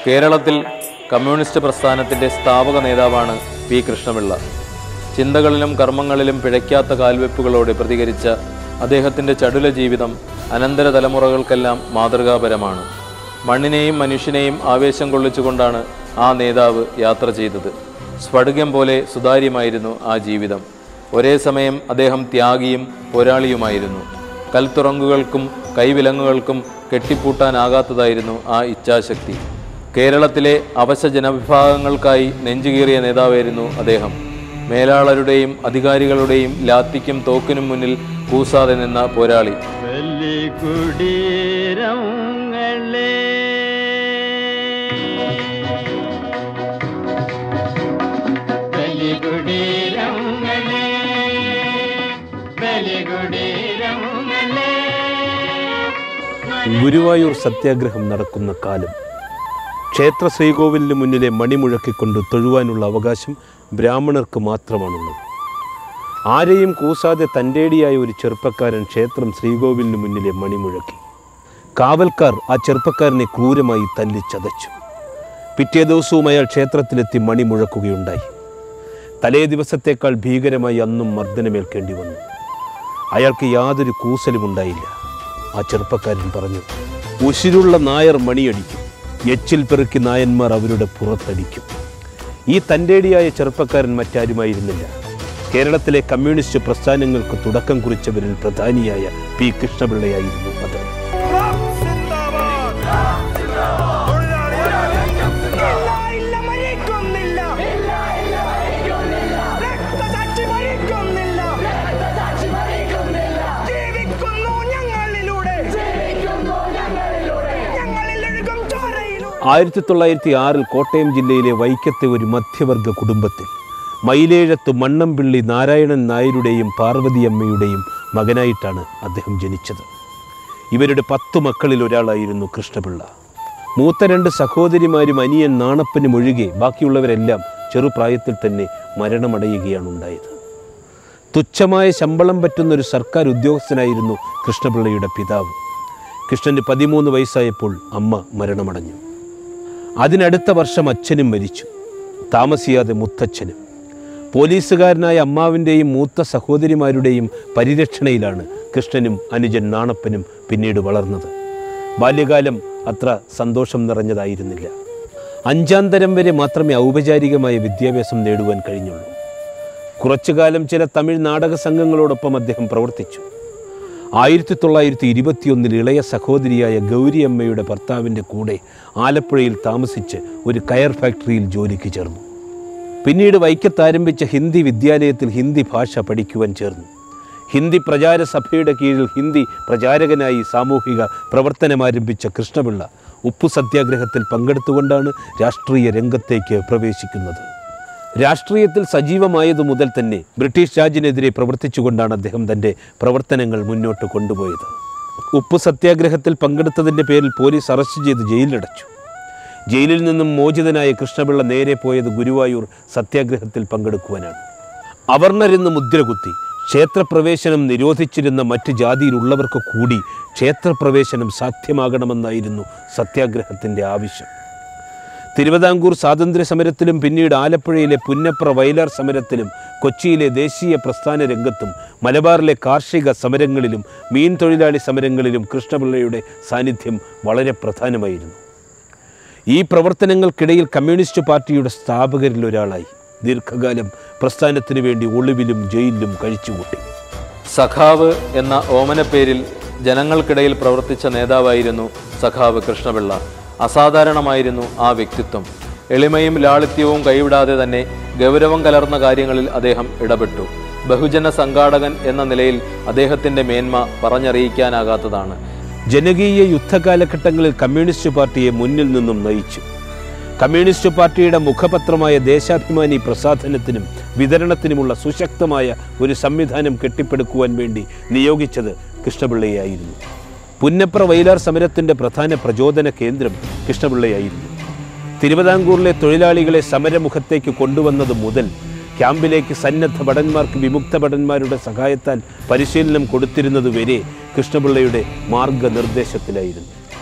കേരളത്തിൽ കമ്മ്യൂണിസ്റ്റ് പ്രസ്ഥാനത്തിൻ്റെ സ്ഥാപക നേതാവാണ് പി കൃഷ്ണപിള്ള ചിന്തകളിലും കർമ്മങ്ങളിലും പിഴയ്ക്കാത്ത കാൽവെപ്പുകളോടെ പ്രതികരിച്ച അദ്ദേഹത്തിൻ്റെ ചടുല ജീവിതം അനന്തര തലമുറകൾക്കെല്ലാം മാതൃകാപരമാണ് മണ്ണിനെയും മനുഷ്യനെയും ആവേശം കൊള്ളിച്ചുകൊണ്ടാണ് ആ നേതാവ് യാത്ര ചെയ്തത് സ്ഫടികം പോലെ സുതാര്യമായിരുന്നു ആ ജീവിതം ഒരേ സമയം അദ്ദേഹം ത്യാഗിയും പോരാളിയുമായിരുന്നു കൽത്തുറങ്കുകൾക്കും കൈവിലങ്ങുകൾക്കും കെട്ടിപ്പൂട്ടാനാകാത്തതായിരുന്നു ആ ഇച്ഛാശക്തി കേരളത്തിലെ അവശ ജനവിഭാഗങ്ങൾക്കായി നെഞ്ചുകീറിയ നേതാവായിരുന്നു അദ്ദേഹം മേലാളരുടെയും അധികാരികളുടെയും ലാത്തിക്കും തോക്കിനും മുന്നിൽ കൂസാതെ നിന്ന പോരാളി ബലികുടീരങ്ങളെ ബലികുടീരങ്ങളെ ബലികുടീരങ്ങളെ ഗുരുവായൂർ സത്യാഗ്രഹം നടക്കുന്ന കാലം ക്ഷേത്ര ശ്രീകോവിലിന് മുന്നിലെ മണിമുഴക്കിക്കൊണ്ട് തൊഴുവാനുള്ള അവകാശം ബ്രാഹ്മണർക്ക് മാത്രമാണുള്ളത് ആരെയും കൂസാതെ തൻ്റേടിയായ ഒരു ചെറുപ്പക്കാരൻ ക്ഷേത്രം ശ്രീകോവിലിന് മുന്നിലെ മണിമുഴക്കി കാവൽക്കാർ ആ ചെറുപ്പക്കാരനെ ക്രൂരമായി തല്ലി ചതച്ചു പിറ്റേ ദിവസവും അയാൾ ക്ഷേത്രത്തിലെത്തി മണി മുഴക്കുകയുണ്ടായി തലേ ദിവസത്തേക്കാൾ ഭീകരമായി അന്നും മർദ്ദനമേൽക്കേണ്ടി വന്നു അയാൾക്ക് യാതൊരു കൂസലും ഉണ്ടായില്ല ആ ചെറുപ്പക്കാരൻ പറഞ്ഞു ഉശിരുള്ള നായർ മണിയടിക്കും എച്ചിൽ പെറുക്കി നായന്മാർ അവരുടെ പുറത്തടിക്കും ഈ തൻ്റേടിയായ ചെറുപ്പക്കാരൻ മറ്റാരുമായിരുന്നില്ല കേരളത്തിലെ കമ്മ്യൂണിസ്റ്റ് പ്രസ്ഥാനങ്ങൾക്ക് തുടക്കം കുറിച്ചവരിൽ പ്രധാനിയായ പി കൃഷ്ണപിള്ളയായിരുന്നു അത് ഇല്ല മരിക്കുന്നില്ല രക്തസാക്ഷി മരിക്കുന്നില്ല ജീവിക്കുന്നു ഞങ്ങളിലൂടെ ഞങ്ങളിൽ ഒഴുകും ചോരയിലൂടെ ആയിരത്തി തൊള്ളായിരത്തി ആറിൽ കോട്ടയം ജില്ലയിലെ വൈക്കത്തെ ഒരു മധ്യവർഗ കുടുംബത്തിൽ മയിലേഴത്ത് മണ്ണംപിള്ളി നാരായണൻ നായരുടെയും പാർവതിയമ്മയുടെയും മകനായിട്ടാണ് അദ്ദേഹം ജനിച്ചത് ഇവരുടെ പത്തു മക്കളിൽ ഒരാളായിരുന്നു കൃഷ്ണപിള്ള മൂത്ത രണ്ട് സഹോദരിമാരും അനിയൻ നാണപ്പനും ഒഴികെ ബാക്കിയുള്ളവരെല്ലാം ചെറുപ്രായത്തിൽ തന്നെ മരണമടയുകയാണ് ഉണ്ടായത് തുച്ഛമായ ശമ്പളം പറ്റുന്ന ഒരു സർക്കാർ ഉദ്യോഗസ്ഥനായിരുന്നു കൃഷ്ണപിള്ളയുടെ പിതാവ് കൃഷ്ണന് പതിമൂന്ന് വയസ്സായപ്പോൾ അമ്മ മരണമടഞ്ഞു അതിനടുത്ത വർഷം അച്ഛനും മരിച്ചു താമസിയാതെ മുത്തച്ഛനും പോലീസുകാരനായ അമ്മാവിൻ്റെയും മൂത്ത സഹോദരിമാരുടെയും പരിരക്ഷണയിലാണ് കൃഷ്ണനും അനുജൻ നാണപ്പനും പിന്നീട് വളർന്നത് ബാല്യകാലം അത്ര സന്തോഷം നിറഞ്ഞതായിരുന്നില്ല അഞ്ചാം തരം വരെ മാത്രമേ ഔപചാരികമായ വിദ്യാഭ്യാസം നേടുവാൻ കഴിഞ്ഞുള്ളൂ കുറച്ചുകാലം ചില തമിഴ് നാടക സംഘങ്ങളോടൊപ്പം അദ്ദേഹം പ്രവർത്തിച്ചു ആയിരത്തി തൊള്ളായിരത്തി ഇരുപത്തിയൊന്നിൽ ഇളയ സഹോദരിയായ ഗൗരിയമ്മയുടെ ഭർത്താവിൻ്റെ കൂടെ ആലപ്പുഴയിൽ താമസിച്ച് ഒരു കയർ ഫാക്ടറിയിൽ ജോലിക്ക് ചേർന്നു പിന്നീട് വൈക്കത്ത് ആരംഭിച്ച ഹിന്ദി വിദ്യാലയത്തിൽ ഹിന്ദി ഭാഷ പഠിക്കുവാൻ ചേർന്നു ഹിന്ദി പ്രചാര സഭയുടെ കീഴിൽ ഹിന്ദി പ്രചാരകനായി സാമൂഹിക പ്രവർത്തനമാരംഭിച്ച കൃഷ്ണപിള്ള ഉപ്പു സത്യാഗ്രഹത്തിൽ പങ്കെടുത്തുകൊണ്ടാണ് രാഷ്ട്രീയ രംഗത്തേക്ക് പ്രവേശിക്കുന്നത് രാഷ്ട്രീയത്തിൽ സജീവമായതു മുതൽ തന്നെ ബ്രിട്ടീഷ് രാജിനെതിരെ പ്രവർത്തിച്ചുകൊണ്ടാണ് അദ്ദേഹം തൻ്റെ പ്രവർത്തനങ്ങൾ മുന്നോട്ട് കൊണ്ടുപോയത് ഉപ്പു സത്യാഗ്രഹത്തിൽ പങ്കെടുത്തതിൻ്റെ പേരിൽ പോലീസ് അറസ്റ്റ് ചെയ്ത് ജയിലിലടച്ചു ജയിലിൽ നിന്നും മോചിതനായ കൃഷ്ണപിള്ള നേരെ പോയത് ഗുരുവായൂർ സത്യാഗ്രഹത്തിൽ പങ്കെടുക്കുവാനാണ് അവർണരെന്ന് മുദ്രകുത്തി ക്ഷേത്രപ്രവേശനം നിരോധിച്ചിരുന്ന മറ്റ് ജാതിയിലുള്ളവർക്ക് കൂടി ക്ഷേത്രപ്രവേശനം സാധ്യമാകണമെന്നായിരുന്നു സത്യാഗ്രഹത്തിൻ്റെ ആവശ്യം തിരുവിതാംകൂർ സ്വാതന്ത്ര്യ സമരത്തിലും പിന്നീട് ആലപ്പുഴയിലെ പുന്നപ്ര വയലാർ സമരത്തിലും കൊച്ചിയിലെ ദേശീയ പ്രസ്ഥാന രംഗത്തും മലബാറിലെ കാർഷിക സമരങ്ങളിലും മീൻ തൊഴിലാളി സമരങ്ങളിലും കൃഷ്ണപിള്ളയുടെ സാന്നിധ്യം വളരെ പ്രധാനമായിരുന്നു ഈ പ്രവർത്തനങ്ങൾക്കിടയിൽ കമ്മ്യൂണിസ്റ്റ് പാർട്ടിയുടെ സ്ഥാപകരിൽ ഒരാളായി ദീർഘകാലം പ്രസ്ഥാനത്തിനു വേണ്ടി ഒളിവിലും ജയിലിലും കഴിച്ചുകൂട്ടി സഖാവ് എന്ന ഓമനപ്പേരിൽ ജനങ്ങൾക്കിടയിൽ പ്രവർത്തിച്ച നേതാവായിരുന്നു സഖാവ് കൃഷ്ണപിള്ള അസാധാരണമായിരുന്നു ആ വ്യക്തിത്വം എളിമയും ലാളിത്യവും കൈവിടാതെ തന്നെ ഗൗരവം കലർന്ന കാര്യങ്ങളിൽ അദ്ദേഹം ഇടപെട്ടു ബഹുജന സംഘാടകൻ എന്ന നിലയിൽ അദ്ദേഹത്തിൻ്റെ മേന്മ പറഞ്ഞറിയിക്കാനാകാത്തതാണ് ജനകീയ യുദ്ധകാലഘട്ടങ്ങളിൽ കമ്മ്യൂണിസ്റ്റ് പാർട്ടിയെ മുന്നിൽ നിന്നും നയിച്ചു കമ്മ്യൂണിസ്റ്റ് പാർട്ടിയുടെ മുഖപത്രമായ ദേശാഭിമാനി പ്രസാധനത്തിനും വിതരണത്തിനുമുള്ള സുശക്തമായ ഒരു സംവിധാനം കെട്ടിപ്പടുക്കുവാൻ വേണ്ടി നിയോഗിച്ചത് കൃഷ്ണപിള്ളയായിരുന്നു പുന്നപ്ര വയലാർ സമരത്തിൻ്റെ പ്രധാന പ്രചോദന കേന്ദ്രം കൃഷ്ണപിള്ളയായിരുന്നു തിരുവിതാംകൂറിലെ തൊഴിലാളികളെ സമരമുഖത്തേക്ക് കൊണ്ടുവന്നത് മുതൽ ക്യാമ്പിലേക്ക് സന്നദ്ധ ഭടന്മാർക്ക് വിമുക്ത ഭടന്മാരുടെ സഹായത്താൽ പരിശീലനം കൊടുത്തിരുന്നത് വരെ കൃഷ്ണപിള്ളയുടെ മാർഗനിർദ്ദേശത്തിലായിരുന്നു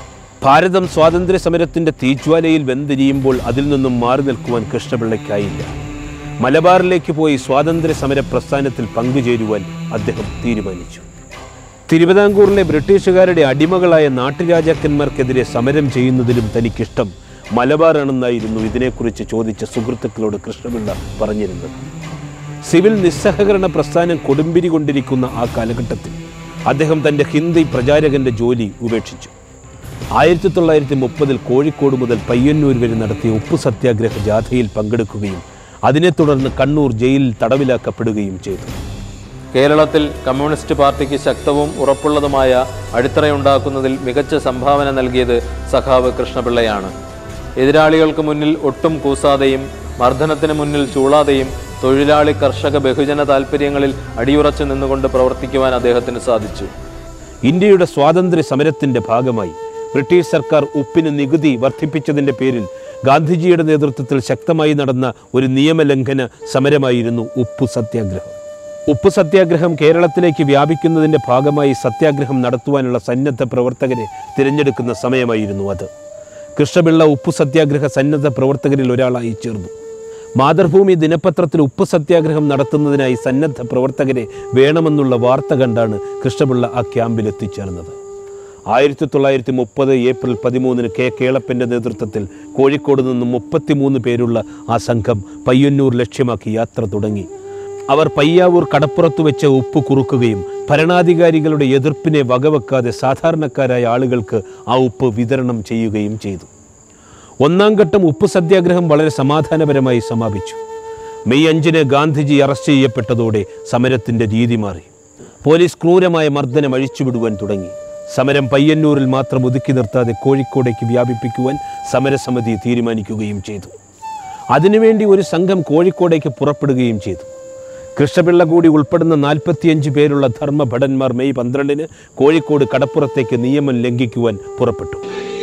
ഭാരതം സ്വാതന്ത്ര്യ സമരത്തിൻ്റെ തീജ്വാലയിൽ വെന്തിരിയുമ്പോൾ അതിൽ നിന്നും മാറി നിൽക്കുവാൻ കൃഷ്ണപിള്ളയ്ക്കായില്ല മലബാറിലേക്ക് പോയി സ്വാതന്ത്ര്യ സമര പ്രസ്ഥാനത്തിൽ പങ്കുചേരുവാൻ അദ്ദേഹം തീരുമാനിച്ചു തിരുവിതാംകൂറിലെ ബ്രിട്ടീഷുകാരുടെ അടിമകളായ നാട്ടുരാജാക്കന്മാർക്കെതിരെ സമരം ചെയ്യുന്നതിലും തനിക്കിഷ്ടം മലബാറാണെന്നായിരുന്നു ഇതിനെക്കുറിച്ച് ചോദിച്ച സുഹൃത്തുക്കളോട് കൃഷ്ണപിള്ള പറഞ്ഞിരുന്നത് സിവിൽ നിസ്സഹകരണ പ്രസ്ഥാനം കൊടുമ്പിരി കൊണ്ടിരിക്കുന്ന ആ കാലഘട്ടത്തിൽ അദ്ദേഹം തൻ്റെ ഹിന്ദി പ്രചാരകന്റെ ജോലി ഉപേക്ഷിച്ചു ആയിരത്തി തൊള്ളായിരത്തി മുപ്പതിൽ കോഴിക്കോട് മുതൽ പയ്യന്നൂർ വരെ നടത്തിയ ഉപ്പു സത്യാഗ്രഹ ജാഥയിൽ പങ്കെടുക്കുകയും അതിനെ തുടർന്ന് കണ്ണൂർ ജയിലിൽ തടവിലാക്കപ്പെടുകയും ചെയ്തു കേരളത്തിൽ കമ്മ്യൂണിസ്റ്റ് പാർട്ടിക്ക് ശക്തവും ഉറപ്പുള്ളതുമായ അടിത്തറയുണ്ടാക്കുന്നതിൽ മികച്ച സംഭാവന നൽകിയത് സഖാവ് കൃഷ്ണപിള്ളയാണ് എതിരാളികൾക്ക് മുന്നിൽ ഒട്ടും കൂസാതെയും മർദ്ദനത്തിന് മുന്നിൽ ചൂളാതെയും തൊഴിലാളി കർഷക ബഹുജന താൽപ്പര്യങ്ങളിൽ അടിയുറച്ചു നിന്നുകൊണ്ട് പ്രവർത്തിക്കുവാൻ അദ്ദേഹത്തിന് സാധിച്ചു ഇന്ത്യയുടെ സ്വാതന്ത്ര്യ സമരത്തിന്റെ ഭാഗമായി ബ്രിട്ടീഷ് സർക്കാർ ഉപ്പിന് നികുതി വർദ്ധിപ്പിച്ചതിന്റെ പേരിൽ ഗാന്ധിജിയുടെ നേതൃത്വത്തിൽ ശക്തമായി നടന്ന ഒരു നിയമലംഘന സമരമായിരുന്നു ഉപ്പു സത്യാഗ്രഹം ഉപ്പു സത്യാഗ്രഹം കേരളത്തിലേക്ക് വ്യാപിക്കുന്നതിന്റെ ഭാഗമായി സത്യാഗ്രഹം നടത്തുവാനുള്ള സന്നദ്ധ പ്രവർത്തകരെ തിരഞ്ഞെടുക്കുന്ന സമയമായിരുന്നു അത് കൃഷ്ണപിള്ള ഉപ്പു സത്യാഗ്രഹ സന്നദ്ധ പ്രവർത്തകരിൽ ഒരാളായി ചേർന്നു മാതൃഭൂമി ദിനപത്രത്തിൽ ഉപ്പ് സത്യാഗ്രഹം നടത്തുന്നതിനായി സന്നദ്ധ പ്രവർത്തകരെ വേണമെന്നുള്ള വാർത്ത കണ്ടാണ് കൃഷ്ണപിള്ള ആ ക്യാമ്പിൽ എത്തിച്ചേർന്നത് ആയിരത്തി തൊള്ളായിരത്തി മുപ്പത് ഏപ്രിൽ പതിമൂന്നിന് കെ കേളപ്പൻ്റെ നേതൃത്വത്തിൽ കോഴിക്കോട് നിന്നും മുപ്പത്തിമൂന്ന് പേരുള്ള ആ സംഘം പയ്യന്നൂർ ലക്ഷ്യമാക്കി യാത്ര തുടങ്ങി അവർ പയ്യാവൂർ കടപ്പുറത്ത് വെച്ച് ഉപ്പ് കുറുക്കുകയും ഭരണാധികാരികളുടെ എതിർപ്പിനെ വകവെക്കാതെ സാധാരണക്കാരായ ആളുകൾക്ക് ആ ഉപ്പ് വിതരണം ചെയ്യുകയും ചെയ്തു ഒന്നാം ഘട്ടം ഉപ്പ് സത്യാഗ്രഹം വളരെ സമാധാനപരമായി സമാപിച്ചു മെയ് അഞ്ചിന് ഗാന്ധിജി അറസ്റ്റ് ചെയ്യപ്പെട്ടതോടെ സമരത്തിൻ്റെ രീതി മാറി പോലീസ് ക്രൂരമായ മർദ്ദനം അഴിച്ചുവിടുവാൻ തുടങ്ങി സമരം പയ്യന്നൂരിൽ മാത്രം ഒതുക്കി നിർത്താതെ കോഴിക്കോടേക്ക് വ്യാപിപ്പിക്കുവാൻ സമരസമിതി തീരുമാനിക്കുകയും ചെയ്തു അതിനുവേണ്ടി ഒരു സംഘം കോഴിക്കോടേക്ക് പുറപ്പെടുകയും ചെയ്തു കൃഷ്ണപിള്ള കൂടി ഉൾപ്പെടുന്ന നാൽപ്പത്തിയഞ്ച് പേരുള്ള ധർമ്മഭടന്മാർ മെയ് പന്ത്രണ്ടിന് കോഴിക്കോട് കടപ്പുറത്തേക്ക് നിയമം ലംഘിക്കുവാൻ പുറപ്പെട്ടു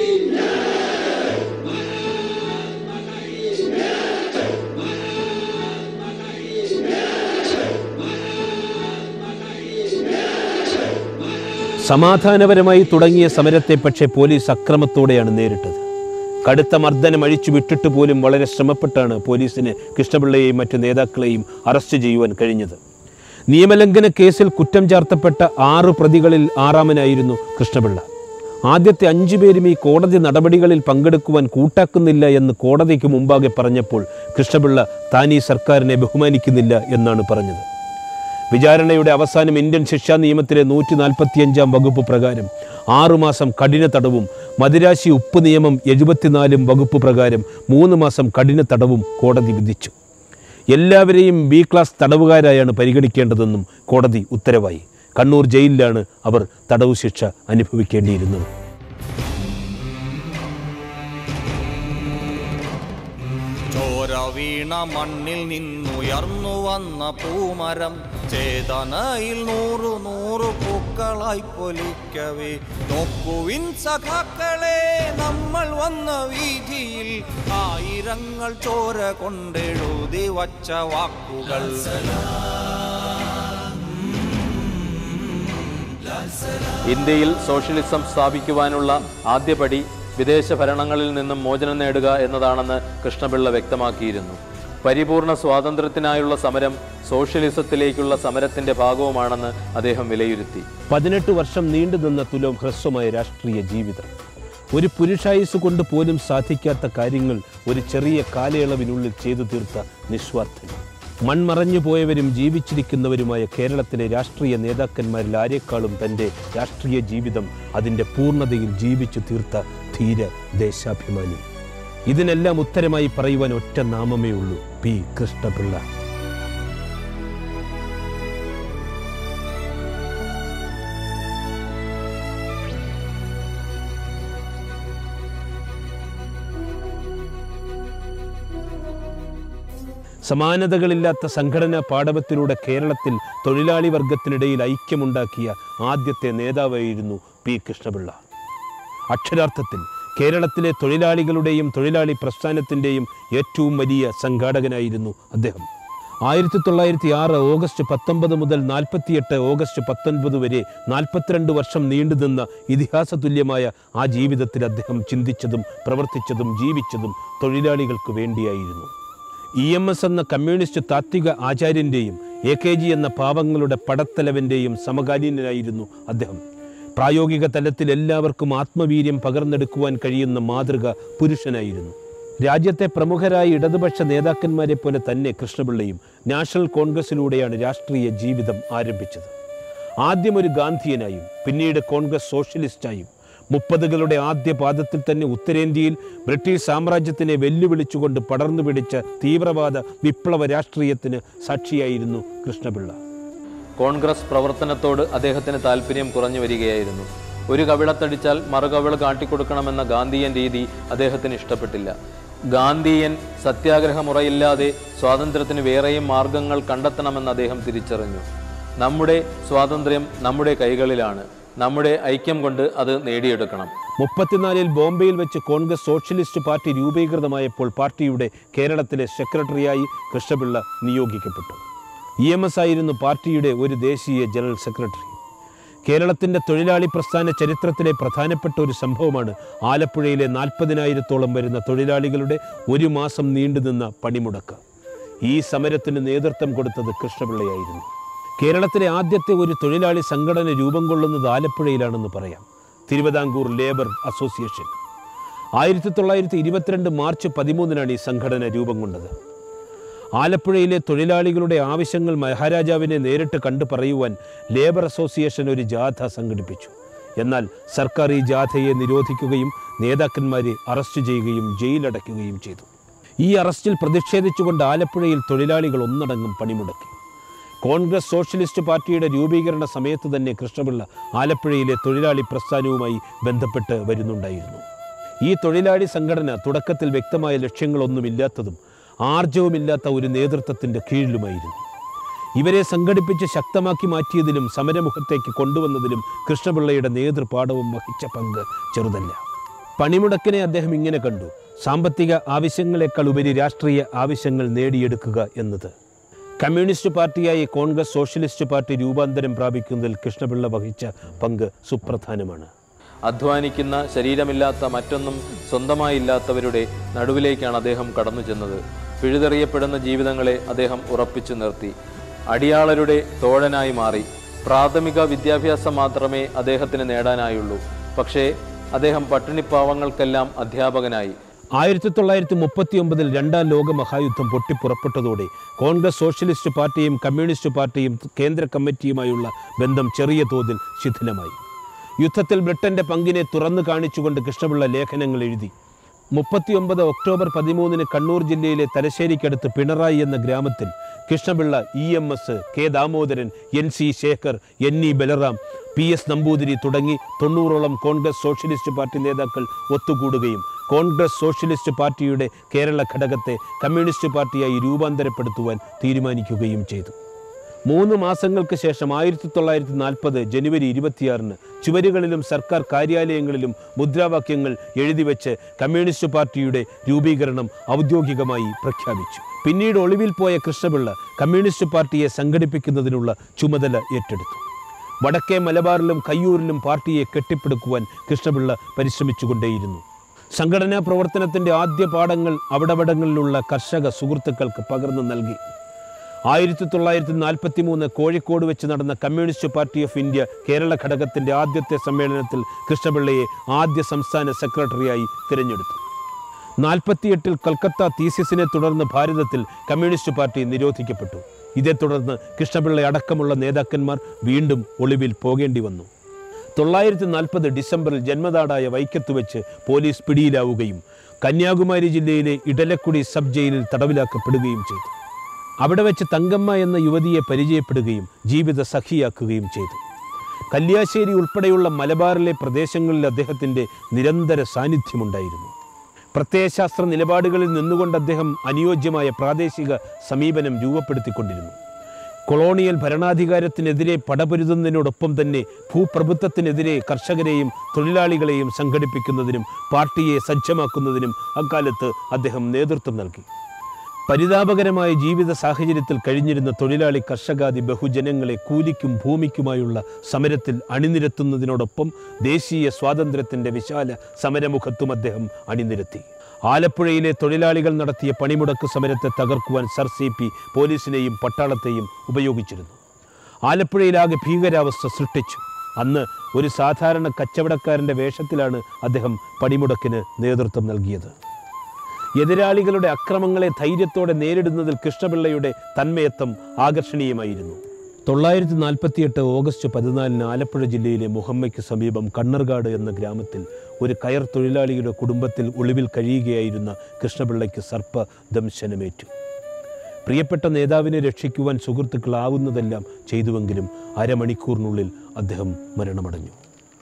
സമാധാനപരമായി തുടങ്ങിയ സമരത്തെ പക്ഷേ പോലീസ് അക്രമത്തോടെയാണ് നേരിട്ടത് കടുത്ത മർദ്ദനം അഴിച്ചു വിട്ടിട്ട് പോലും വളരെ ശ്രമപ്പെട്ടാണ് പോലീസിന് കൃഷ്ണപിള്ളയെയും മറ്റ് നേതാക്കളെയും അറസ്റ്റ് ചെയ്യുവാൻ കഴിഞ്ഞത് നിയമലംഘന കേസിൽ കുറ്റം ചാർത്തപ്പെട്ട ആറ് പ്രതികളിൽ ആറാമനായിരുന്നു കൃഷ്ണപിള്ള ആദ്യത്തെ അഞ്ചു പേരും ഈ കോടതി നടപടികളിൽ പങ്കെടുക്കുവാൻ കൂട്ടാക്കുന്നില്ല എന്ന് കോടതിക്ക് മുമ്പാകെ പറഞ്ഞപ്പോൾ കൃഷ്ണപിള്ള താൻ ഈ സർക്കാരിനെ ബഹുമാനിക്കുന്നില്ല എന്നാണ് പറഞ്ഞത് വിചാരണയുടെ അവസാനം ഇന്ത്യൻ ശിക്ഷാ നിയമത്തിലെ നൂറ്റി നാൽപ്പത്തിയഞ്ചാം വകുപ്പ് പ്രകാരം ആറുമാസം കഠിന തടവും മദിരാശി ഉപ്പ് നിയമം എഴുപത്തിനാലും വകുപ്പ് പ്രകാരം മൂന്ന് മാസം കഠിന തടവും കോടതി വിധിച്ചു എല്ലാവരെയും ബി ക്ലാസ് തടവുകാരായാണ് പരിഗണിക്കേണ്ടതെന്നും കോടതി ഉത്തരവായി കണ്ണൂർ ജയിലിലാണ് അവർ തടവു ശിക്ഷ അനുഭവിക്കേണ്ടിയിരുന്നത് ചോര വീണ മണ്ണിൽ നിന്നുയർന്നു വന്ന പൂമരം ചേതനയിൽ നൂറു നൂറു പൂക്കളായി പൊലിക്കവേ നോക്കുവിൻ സഖാക്കളെ നമ്മൾ വന്ന വീതിയിൽ ആയിരങ്ങൾ ചോര കൊണ്ടെഴുതി വച്ച വാക്കുകൾ ഇന്ത്യയിൽ സോഷ്യലിസം സ്ഥാപിക്കുവാനുള്ള ആദ്യപടി വിദേശ ഭരണങ്ങളിൽ നിന്നും മോചനം നേടുക എന്നതാണെന്ന് കൃഷ്ണപിള്ള വ്യക്തമാക്കിയിരുന്നു പരിപൂർണ സ്വാതന്ത്ര്യത്തിനായുള്ള സമരം സോഷ്യലിസത്തിലേക്കുള്ള സമരത്തിന്റെ ഭാഗവുമാണെന്ന് അദ്ദേഹം വിലയിരുത്തി പതിനെട്ട് വർഷം നീണ്ടുനിന്ന തുലോം ഹ്രസ്വമായ രാഷ്ട്രീയ ജീവിതം ഒരു പുരുഷായുസ് കൊണ്ട് പോലും സാധിക്കാത്ത കാര്യങ്ങൾ ഒരു ചെറിയ കാലയളവിനുള്ളിൽ ചെയ്തു തീർത്ത നിസ്വാർത്ഥൻ മൺമറഞ്ഞു പോയവരും ജീവിച്ചിരിക്കുന്നവരുമായ കേരളത്തിലെ രാഷ്ട്രീയ നേതാക്കന്മാരിൽ ആരെക്കാളും തൻ്റെ രാഷ്ട്രീയ ജീവിതം അതിൻ്റെ പൂർണ്ണതയിൽ ജീവിച്ചു തീർത്ത ധീര ദേശാഭിമാനി ഇതിനെല്ലാം ഉത്തരമായി പറയുവാൻ ഒറ്റ നാമമേ ഉള്ളൂ പി കൃഷ്ണപിള്ള സമാനതകളില്ലാത്ത സംഘടനാ പാടവത്തിലൂടെ കേരളത്തിൽ തൊഴിലാളി വർഗത്തിനിടയിൽ ഐക്യമുണ്ടാക്കിയ ആദ്യത്തെ നേതാവായിരുന്നു പി കൃഷ്ണപിള്ള അക്ഷരാർത്ഥത്തിൽ കേരളത്തിലെ തൊഴിലാളികളുടെയും തൊഴിലാളി പ്രസ്ഥാനത്തിൻ്റെയും ഏറ്റവും വലിയ സംഘാടകനായിരുന്നു അദ്ദേഹം ആയിരത്തി തൊള്ളായിരത്തി ആറ് ഓഗസ്റ്റ് പത്തൊമ്പത് മുതൽ നാൽപ്പത്തിയെട്ട് ഓഗസ്റ്റ് പത്തൊൻപത് വരെ നാൽപ്പത്തിരണ്ട് വർഷം നീണ്ടുനിന്ന ഇതിഹാസ തുല്യമായ ആ ജീവിതത്തിൽ അദ്ദേഹം ചിന്തിച്ചതും പ്രവർത്തിച്ചതും ജീവിച്ചതും തൊഴിലാളികൾക്ക് വേണ്ടിയായിരുന്നു ഇ എം എസ് എന്ന കമ്മ്യൂണിസ്റ്റ് താത്വിക ആചാര്യൻ്റെയും എ കെ ജി എന്ന പാവങ്ങളുടെ പടത്തലവൻ്റെയും സമകാലീനനായിരുന്നു അദ്ദേഹം പ്രായോഗിക തലത്തിൽ എല്ലാവർക്കും ആത്മവീര്യം പകർന്നെടുക്കുവാൻ കഴിയുന്ന മാതൃക പുരുഷനായിരുന്നു രാജ്യത്തെ പ്രമുഖരായ ഇടതുപക്ഷ നേതാക്കന്മാരെ പോലെ തന്നെ കൃഷ്ണപിള്ളയും നാഷണൽ കോൺഗ്രസിലൂടെയാണ് രാഷ്ട്രീയ ജീവിതം ആരംഭിച്ചത് ആദ്യം ഒരു ഗാന്ധിയനായും പിന്നീട് കോൺഗ്രസ് സോഷ്യലിസ്റ്റായും മുപ്പതുകളുടെ ആദ്യ പാദത്തിൽ തന്നെ ഉത്തരേന്ത്യയിൽ ബ്രിട്ടീഷ് സാമ്രാജ്യത്തിനെ വെല്ലുവിളിച്ചുകൊണ്ട് പടർന്നു പിടിച്ച തീവ്രവാദ വിപ്ലവ രാഷ്ട്രീയത്തിന് സാക്ഷിയായിരുന്നു കൃഷ്ണപിള്ള കോൺഗ്രസ് പ്രവർത്തനത്തോട് അദ്ദേഹത്തിന് താല്പര്യം കുറഞ്ഞു വരികയായിരുന്നു ഒരു കവിളത്തടിച്ചാൽ മറുകവിള കാട്ടിക്കൊടുക്കണമെന്ന ഗാന്ധിയൻ രീതി അദ്ദേഹത്തിന് ഇഷ്ടപ്പെട്ടില്ല ഗാന്ധിയൻ സത്യാഗ്രഹമുറയില്ലാതെ സ്വാതന്ത്ര്യത്തിന് വേറെയും മാർഗങ്ങൾ കണ്ടെത്തണമെന്ന് അദ്ദേഹം തിരിച്ചറിഞ്ഞു നമ്മുടെ സ്വാതന്ത്ര്യം നമ്മുടെ കൈകളിലാണ് നമ്മുടെ ഐക്യം കൊണ്ട് അത് നേടിയെടുക്കണം മുപ്പത്തിനാലിൽ ബോംബെയിൽ വെച്ച് കോൺഗ്രസ് സോഷ്യലിസ്റ്റ് പാർട്ടി രൂപീകൃതമായപ്പോൾ പാർട്ടിയുടെ കേരളത്തിലെ സെക്രട്ടറിയായി കൃഷ്ണപിള്ള നിയോഗിക്കപ്പെട്ടു ഇ എം എസ് ആയിരുന്നു പാർട്ടിയുടെ ഒരു ദേശീയ ജനറൽ സെക്രട്ടറി കേരളത്തിൻ്റെ തൊഴിലാളി പ്രസ്ഥാന ചരിത്രത്തിലെ പ്രധാനപ്പെട്ട ഒരു സംഭവമാണ് ആലപ്പുഴയിലെ നാൽപ്പതിനായിരത്തോളം വരുന്ന തൊഴിലാളികളുടെ ഒരു മാസം നീണ്ടുനിന്ന പണിമുടക്ക് ഈ സമരത്തിന് നേതൃത്വം കൊടുത്തത് കൃഷ്ണപിള്ളയായിരുന്നു കേരളത്തിലെ ആദ്യത്തെ ഒരു തൊഴിലാളി സംഘടന രൂപം കൊള്ളുന്നത് ആലപ്പുഴയിലാണെന്ന് പറയാം തിരുവിതാംകൂർ ലേബർ അസോസിയേഷൻ ആയിരത്തി തൊള്ളായിരത്തി ഇരുപത്തിരണ്ട് മാർച്ച് പതിമൂന്നിനാണ് ഈ സംഘടന രൂപം കൊണ്ടത് ആലപ്പുഴയിലെ തൊഴിലാളികളുടെ ആവശ്യങ്ങൾ മഹാരാജാവിനെ നേരിട്ട് കണ്ടു പറയുവാൻ ലേബർ അസോസിയേഷൻ ഒരു ജാഥ സംഘടിപ്പിച്ചു എന്നാൽ സർക്കാർ ഈ ജാഥയെ നിരോധിക്കുകയും നേതാക്കന്മാരെ അറസ്റ്റ് ചെയ്യുകയും ജയിലടയ്ക്കുകയും ചെയ്തു ഈ അറസ്റ്റിൽ പ്രതിഷേധിച്ചുകൊണ്ട് ആലപ്പുഴയിൽ തൊഴിലാളികൾ ഒന്നടങ്കം പണിമുടക്കി കോൺഗ്രസ് സോഷ്യലിസ്റ്റ് പാർട്ടിയുടെ രൂപീകരണ സമയത്ത് തന്നെ കൃഷ്ണപിള്ള ആലപ്പുഴയിലെ തൊഴിലാളി പ്രസ്ഥാനവുമായി ബന്ധപ്പെട്ട് വരുന്നുണ്ടായിരുന്നു ഈ തൊഴിലാളി സംഘടന തുടക്കത്തിൽ വ്യക്തമായ ലക്ഷ്യങ്ങളൊന്നുമില്ലാത്തതും ആർജവുമില്ലാത്ത ഒരു നേതൃത്വത്തിൻ്റെ കീഴിലുമായിരുന്നു ഇവരെ സംഘടിപ്പിച്ച് ശക്തമാക്കി മാറ്റിയതിലും സമരമുഖത്തേക്ക് കൊണ്ടുവന്നതിലും കൃഷ്ണപിള്ളയുടെ നേതൃപാഠവും വഹിച്ച പങ്ക് ചെറുതല്ല പണിമുടക്കിനെ അദ്ദേഹം ഇങ്ങനെ കണ്ടു സാമ്പത്തിക ആവശ്യങ്ങളെക്കാൾ ഉപരി രാഷ്ട്രീയ ആവശ്യങ്ങൾ നേടിയെടുക്കുക എന്നത് കമ്മ്യൂണിസ്റ്റ് പാർട്ടിയായി കോൺഗ്രസ് സോഷ്യലിസ്റ്റ് പാർട്ടി രൂപാന്തരം പ്രാപിക്കുന്നതിൽ കൃഷ്ണപിള്ള വഹിച്ച പങ്ക് സുപ്രധാനമാണ് അധ്വാനിക്കുന്ന ശരീരമില്ലാത്ത മറ്റൊന്നും സ്വന്തമായില്ലാത്തവരുടെ നടുവിലേക്കാണ് അദ്ദേഹം കടന്നു ചെന്നത് പിഴുതെറിയപ്പെടുന്ന ജീവിതങ്ങളെ അദ്ദേഹം ഉറപ്പിച്ചു നിർത്തി അടിയാളരുടെ തോഴനായി മാറി പ്രാഥമിക വിദ്യാഭ്യാസം മാത്രമേ അദ്ദേഹത്തിന് നേടാനായുള്ളൂ പക്ഷേ അദ്ദേഹം പട്ടിണിപ്പാവങ്ങൾക്കെല്ലാം അധ്യാപകനായി ആയിരത്തി തൊള്ളായിരത്തി മുപ്പത്തി ഒമ്പതിൽ രണ്ടാം ലോക മഹായുദ്ധം പൊട്ടിപ്പുറപ്പെട്ടതോടെ കോൺഗ്രസ് സോഷ്യലിസ്റ്റ് പാർട്ടിയും കമ്മ്യൂണിസ്റ്റ് പാർട്ടിയും കേന്ദ്ര കമ്മിറ്റിയുമായുള്ള ബന്ധം ചെറിയ തോതിൽ ശിഥിലമായി യുദ്ധത്തിൽ ബ്രിട്ടന്റെ പങ്കിനെ തുറന്നു കാണിച്ചുകൊണ്ട് കൃഷ്ണപിള്ള ലേഖനങ്ങൾ എഴുതി മുപ്പത്തിയൊമ്പത് ഒക്ടോബർ പതിമൂന്നിന് കണ്ണൂർ ജില്ലയിലെ തലശ്ശേരിക്കടുത്ത് പിണറായി എന്ന ഗ്രാമത്തിൽ Krishnapillai E M S K Damodaran N C Sekhar N E Balaram P S Namboothiri തുടങ്ങി തൊണ്ണൂറോളം കോൺഗ്രസ് സോഷ്യലിസ്റ്റ് പാർട്ടി നേതാക്കൾ ഒത്തുകൂടുകയും കോൺഗ്രസ് സോഷ്യലിസ്റ്റ് പാർട്ടിയുടെ കേരള ഘടകത്തെ കമ്മ്യൂണിസ്റ്റ് പാർട്ടിയായി രൂപാന്തരപ്പെടുത്തുവാൻ തീരുമാനിക്കുകയും ചെയ്തു മൂന്ന് മാസങ്ങൾക്ക് ശേഷം ആയിരത്തി തൊള്ളായിരത്തി നാൽപ്പത് ജനുവരി ഇരുപത്തിയാറിന് ചുവരുകളിലും സർക്കാർ കാര്യാലയങ്ങളിലും മുദ്രാവാക്യങ്ങൾ എഴുതിവെച്ച് കമ്മ്യൂണിസ്റ്റ് പാർട്ടിയുടെ രൂപീകരണം ഔദ്യോഗികമായി പ്രഖ്യാപിച്ചു പിന്നീട് ഒളിവിൽ പോയ കൃഷ്ണപിള്ള കമ്മ്യൂണിസ്റ്റ് പാർട്ടിയെ സംഘടിപ്പിക്കുന്നതിനുള്ള ചുമതല ഏറ്റെടുത്തു വടക്കേ മലബാറിലും കയ്യൂരിലും പാർട്ടിയെ കെട്ടിപ്പടുക്കുവാൻ കൃഷ്ണപിള്ള പരിശ്രമിച്ചുകൊണ്ടേയിരുന്നു സംഘടനാ പ്രവർത്തനത്തിൻ്റെ ആദ്യ പാഠങ്ങൾ അവിടവിടങ്ങളിലുള്ള കർഷക സുഹൃത്തുക്കൾക്ക് പകർന്നു നൽകി ആയിരത്തി തൊള്ളായിരത്തി നാൽപ്പത്തി മൂന്ന് കോഴിക്കോട് വെച്ച് നടന്ന communist party of India Kerala ഘടകത്തിൻ്റെ ആദ്യത്തെ സമ്മേളനത്തിൽ കൃഷ്ണപിള്ളയെ ആദ്യ സംസ്ഥാന സെക്രട്ടറിയായി തിരഞ്ഞെടുത്തു നാൽപ്പത്തിയെട്ടിൽ കൽക്കത്ത തീസിസിനെ തുടർന്ന് ഭാരതത്തിൽ കമ്മ്യൂണിസ്റ്റ് പാർട്ടി നിരോധിക്കപ്പെട്ടു ഇതേ തുടർന്ന് കൃഷ്ണപിള്ള അടക്കമുള്ള നേതാക്കന്മാർ വീണ്ടും ഒളിവിൽ പോകേണ്ടി വന്നു തൊള്ളായിരത്തി നാൽപ്പത് ഡിസംബറിൽ ജന്മനാടായ വൈക്കത്ത് വെച്ച് പോലീസ് പിടിയിലാവുകയും കന്യാകുമാരി ജില്ലയിലെ ഇടലക്കുടി സബ് ജയിലിൽ തടവിലാക്കപ്പെടുകയും ചെയ്തു അവിടെ വെച്ച് തങ്കമ്മ എന്ന യുവതിയെ പരിചയപ്പെടുകയും ജീവിത സഖിയാക്കുകയും ചെയ്തു കല്യാശ്ശേരി ഉൾപ്പെടെയുള്ള മലബാറിലെ പ്രദേശങ്ങളിൽ അദ്ദേഹത്തിൻ്റെ നിരന്തര സാന്നിധ്യമുണ്ടായിരുന്നു പ്രത്യയശാസ്ത്ര നിലപാടുകളിൽ നിന്നുകൊണ്ട് അദ്ദേഹം അനുയോജ്യമായ പ്രാദേശിക സമീപനം രൂപപ്പെടുത്തിക്കൊണ്ടിരുന്നു കൊളോണിയൽ ഭരണാധികാരത്തിനെതിരെ പടപൊരുതുന്നതിനോടൊപ്പം തന്നെ ഭൂപ്രഭുത്വത്തിനെതിരെ കർഷകരെയും തൊഴിലാളികളെയും സംഘടിപ്പിക്കുന്നതിനും പാർട്ടിയെ സജ്ജമാക്കുന്നതിനും അക്കാലത്ത് അദ്ദേഹം നേതൃത്വം നൽകി പരിതാപകരമായ ജീവിത സാഹചര്യത്തിൽ കഴിഞ്ഞിരുന്ന തൊഴിലാളി കർഷകാദി ബഹുജനങ്ങളെ കൂലിക്കും ഭൂമിക്കുമായുള്ള സമരത്തിൽ അണിനിരത്തുന്നതിനോടൊപ്പം ദേശീയ സ്വാതന്ത്ര്യത്തിന്റെ വിശാല സമരമുഖത്തും അദ്ദേഹം അണിനിരത്തി ആലപ്പുഴയിലെ തൊഴിലാളികൾ നടത്തിയ പണിമുടക്ക് സമരത്തെ തകർക്കുവാൻ സർ സി പി പോലീസിനെയും പട്ടാളത്തെയും ഉപയോഗിച്ചിരുന്നു ആലപ്പുഴയിലാകെ ഭീകരാവസ്ഥ സൃഷ്ടിച്ചു അന്ന് ഒരു സാധാരണ കച്ചവടക്കാരൻ്റെ വേഷത്തിലാണ് അദ്ദേഹം പണിമുടക്കിന് നേതൃത്വം നൽകിയത് എതിരാളികളുടെ അക്രമങ്ങളെ ധൈര്യത്തോടെ നേരിടുന്നതിൽ കൃഷ്ണപിള്ളയുടെ തന്മയത്വം ആകർഷണീയമായിരുന്നു തൊള്ളായിരത്തി നാൽപ്പത്തിയെട്ട് ഓഗസ്റ്റ് പതിനാലിന് ആലപ്പുഴ ജില്ലയിലെ മുഹമ്മയ്ക്ക് സമീപം കണ്ണർകാട് എന്ന ഗ്രാമത്തിൽ ഒരു കയർ തൊഴിലാളിയുടെ കുടുംബത്തിൽ ഒളിവിൽ കഴിയുകയായിരുന്ന കൃഷ്ണപിള്ളയ്ക്ക് സർപ്പദംശനമേറ്റു പ്രിയപ്പെട്ട നേതാവിനെ രക്ഷിക്കുവാൻ സുഹൃത്തുക്കളാവുന്നതെല്ലാം ചെയ്തുവെങ്കിലും അരമണിക്കൂറിനുള്ളിൽ അദ്ദേഹം മരണമടഞ്ഞു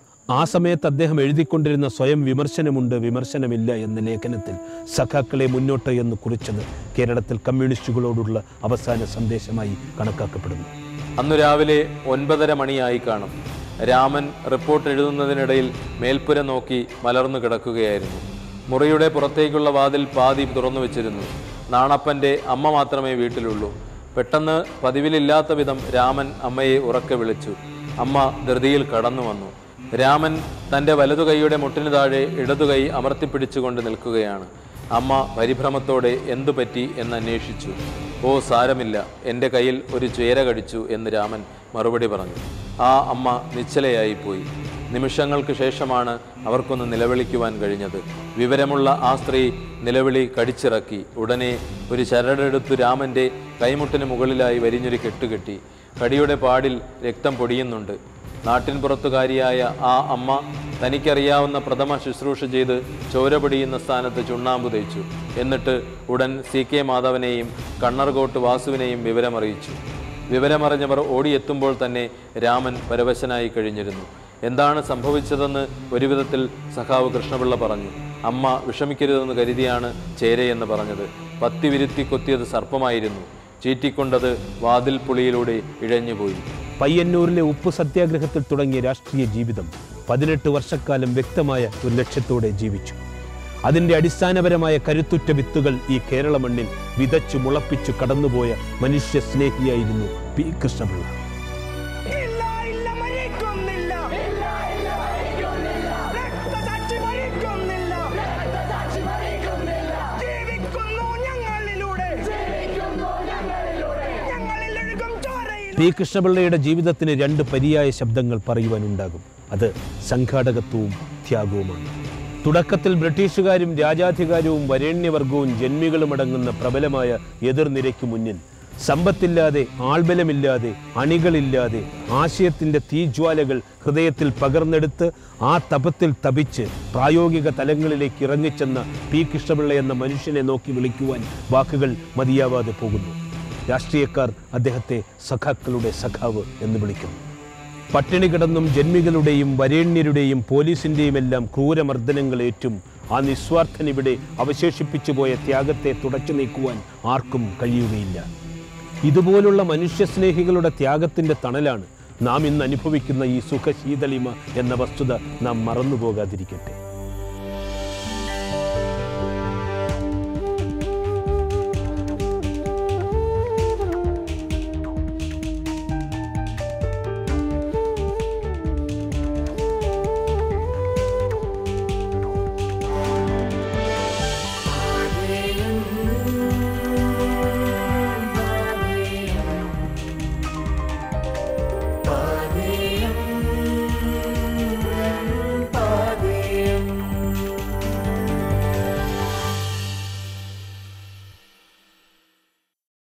ആ സമയത്ത് അദ്ദേഹം എഴുതിക്കൊണ്ടിരുന്ന സ്വയം വിമർശനമുണ്ട് വിമർശനമില്ല എന്ന ലേഖനത്തിൽ സഖാക്കളെ മുന്നോട്ട് എന്ന് കുറിച്ചത് കേരളത്തിൽ കമ്മ്യൂണിസ്റ്റുകളോടുള്ള അവസാന സന്ദേശമായി കണക്കാക്കപ്പെടുന്നു അന്നു രാവിലെ ഒൻപതര മണിയായി കാണും രാമൻ റിപ്പോർട്ട് എഴുതുന്നതിനിടയിൽ മേൽപ്പുര നോക്കി മലർന്നു കിടക്കുകയായിരുന്നു മുറിയുടെ പുറത്തേക്കുള്ള വാതിൽ പാതി തുറന്നു വെച്ചിരുന്നു നാണപ്പൻ്റെ അമ്മ മാത്രമേ വീട്ടിലുള്ളൂ പെട്ടെന്ന് പതിവിലില്ലാത്ത വിധം രാമൻ അമ്മയെ ഉറക്കെ വിളിച്ചു അമ്മ ധൃതിയിൽ കടന്നു വന്നു രാമൻ തൻ്റെ വലതു കൈയുടെ മുട്ടിനു താഴെ ഇടതു കൈ അമർത്തിപ്പിടിച്ചുകൊണ്ട് നിൽക്കുകയാണ് അമ്മ പരിഭ്രമത്തോടെ എന്തു പറ്റി എന്ന് അന്വേഷിച്ചു ഓ സാരമില്ല എൻ്റെ കയ്യിൽ ഒരു ചേര കടിച്ചു എന്ന് രാമൻ മറുപടി പറഞ്ഞു ആ അമ്മ നിശ്ചലയായിപ്പോയി നിമിഷങ്ങൾക്ക് ശേഷമാണ് അവർക്കൊന്ന് നിലവിളിക്കുവാൻ കഴിഞ്ഞത് വിവരമുള്ള ആ സ്ത്രീ നിലവിളി കടിച്ചിറക്കി ഉടനെ ഒരു ചരടെടുത്തു രാമൻ്റെ കൈമുട്ടിന് മുകളിലായി വരിഞ്ഞൊരു കെട്ടുകെട്ടി കടിയുടെ പാടിൽ രക്തം പൊടിയുന്നുണ്ട് നാട്ടിൻപുറത്തുകാരിയായ ആ അമ്മ തനിക്കറിയാവുന്ന പ്രഥമ ശുശ്രൂഷ ചെയ്ത് ചോര പൊടിയുന്ന സ്ഥാനത്ത് ചുണ്ണാമ്പ് തേച്ചു എന്നിട്ട് ഉടൻ സി കെ മാധവനെയും കണ്ണർകോട്ട് വാസുവിനെയും വിവരമറിയിച്ചു വിവരമറിഞ്ഞവർ ഓടിയെത്തുമ്പോൾ തന്നെ രാമൻ പരവശനായി കഴിഞ്ഞിരുന്നു എന്താണ് സംഭവിച്ചതെന്ന് ഒരു വിധത്തിൽ സഖാവ് കൃഷ്ണപിള്ള പറഞ്ഞു അമ്മ വിഷമിക്കരുതെന്ന് കരുതിയാണ് ചേരയെന്ന് പറഞ്ഞത് പത്തി വിരുത്തി കൊത്തിയത് സർപ്പമായിരുന്നു ചീറ്റിക്കൊണ്ടത് വാതിൽ പുളിയിലൂടെ ഇഴഞ്ഞുപോയി പയ്യന്നൂരിലെ ഉപ്പ് സത്യാഗ്രഹത്തിൽ തുടങ്ങിയ രാഷ്ട്രീയ ജീവിതം പതിനെട്ട് വർഷക്കാലം വ്യക്തമായ ഒരു ലക്ഷ്യത്തോടെ ജീവിച്ചു അതിൻ്റെ അടിസ്ഥാനപരമായ കരുത്തുറ്റ വിത്തുകൾ ഈ കേരള മണ്ണിൽ വിതച്ചു മുളപ്പിച്ചു കടന്നുപോയ മനുഷ്യ സ്നേഹിയായിരുന്നു പി കൃഷ്ണപിള്ള ഇല്ല ഇല്ല മരിക്കുന്നില്ല രക്തസാക്ഷി മരിക്കുന്നില്ല ജീവിക്കുന്നു ഞങ്ങളിലൂടെ ഞങ്ങളിൽ ഒഴുകും ചോരയിൽ പി കൃഷ്ണപിള്ളയുടെ ജീവിതത്തിന് രണ്ട് പര്യായ ശബ്ദങ്ങൾ പറയുവാനുണ്ടാകും അത് സംഘാടകത്വവും ത്യാഗവുമാണ് തുടക്കത്തിൽ ബ്രിട്ടീഷുകാരും രാജാധികാരവും വരേണ്യവർഗവും ജന്മികളുമടങ്ങുന്ന പ്രബലമായ എതിർനിരയ്ക്ക് മുന്നിൽ സമ്പത്തില്ലാതെ ആൾബലമില്ലാതെ അണികളില്ലാതെ ആശയത്തിൻ്റെ തീജ്വാലകൾ ഹൃദയത്തിൽ പകർന്നെടുത്ത് ആ തപത്തിൽ തപിച്ച് പ്രായോഗിക തലങ്ങളിലേക്ക് ഇറങ്ങിച്ചെന്ന പി കൃഷ്ണപിള്ള എന്ന മനുഷ്യനെ നോക്കി വിളിക്കുവാൻ വാക്കുകൾ മതിയാവാതെ പോകുന്നു രാഷ്ട്രീയക്കാർ അദ്ദേഹത്തെ സഖാക്കളുടെ സഖാവ് എന്ന് വിളിക്കുന്നു പട്ടിണി കിടന്നും ജന്മികളുടെയും വരേണ്യരുടെയും പോലീസിൻ്റെയും എല്ലാം ക്രൂരമർദ്ദനങ്ങളേറ്റും ആ നിസ്വാർത്ഥൻ ഇവിടെ അവശേഷിപ്പിച്ചു പോയ ത്യാഗത്തെ തുടച്ചു നീക്കുവാൻ ആർക്കും കഴിയുകയില്ല ഇതുപോലുള്ള മനുഷ്യസ്നേഹികളുടെ ത്യാഗത്തിൻ്റെ തണലാണ് നാം ഇന്ന് അനുഭവിക്കുന്ന ഈ സുഖശീതളിമ എന്ന വസ്തുത നാം മറന്നുപോകാതിരിക്കട്ടെ